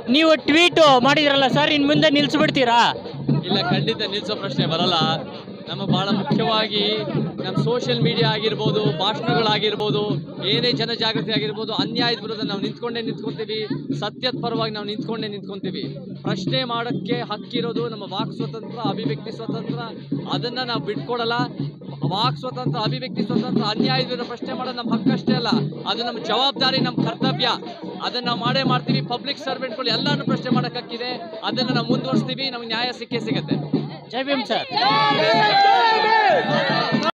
ನೀವು ಟ್ವೀಟ್ ಮಾಡಿದ್ರಲ್ಲ ಸರ್ ಇನ್ನು ಮುಂದೆ ನಿಲ್ಲಿಸ್ಬಿಡ್ತೀರಾ ಇಲ್ಲ ಖಂಡಿತ ನಿಲ್ಲಿಸೋ ಪ್ರಶ್ನೆ ಬರಲ್ಲ ನಮಗೆ ಬಹಳ ಮುಖ್ಯವಾಗಿ ನಮ್ಮ ಸೋಷಿಯಲ್ ಮೀಡಿಯಾ ಆಗಿರ್ಬೋದು ಭಾಷಣಗಳಾಗಿರ್ಬೋದು ಏನೇ ಜನಜಾಗೃತಿ ಆಗಿರ್ಬೋದು ಅನ್ಯಾಯದ ವಿರುದ್ಧ ನಾವು ನಿಂತ್ಕೊಂಡೇ ನಿಂತ್ಕೊಂತೀವಿ ಸತ್ಯದ ಪರವಾಗಿ ನಾವು ನಿಂತ್ಕೊಂಡೇ ನಿಂತ್ಕೊಂತೀವಿ ಪ್ರಶ್ನೆ ಮಾಡೋಕ್ಕೆ ಹಕ್ಕಿರೋದು ನಮ್ಮ ವಾಕ್ ಸ್ವತಂತ್ರ ಅಭಿವ್ಯಕ್ತಿ ಸ್ವತಂತ್ರ ಅದನ್ನು ನಾವು ಬಿಟ್ಕೊಡಲ್ಲ ವಾಕ್ ಸ್ವತಂತ್ರ ಅಭಿವ್ಯಕ್ತಿ ಸ್ವತಂತ್ರ ಅನ್ಯಾಯದ ವಿರುದ್ಧ ಪ್ರಶ್ನೆ ಮಾಡೋದು ನಮ್ಮ ಹಕ್ಕಷ್ಟೇ ಅಲ್ಲ ಅದು ನಮ್ಮ ಜವಾಬ್ದಾರಿ ನಮ್ಮ ಕರ್ತವ್ಯ ಅದನ್ನು ನಾವು ಮಾಡೇ ಮಾಡ್ತೀವಿ ಪಬ್ಲಿಕ್ ಸರ್ವೆಂಟ್ಗಳು ಎಲ್ಲಾನು ಪ್ರಶ್ನೆ ಮಾಡೋಕೆ ಹಕ್ಕಿದೆ ಅದನ್ನು ನಾವು ಮುಂದುವರಿಸ್ತೀವಿ ನಮ್ಗೆ ನ್ಯಾಯ ಸಿಕ್ಕೇ ಸಿಗುತ್ತೆ ಜೈ ಭೀಮ್ ಸರ್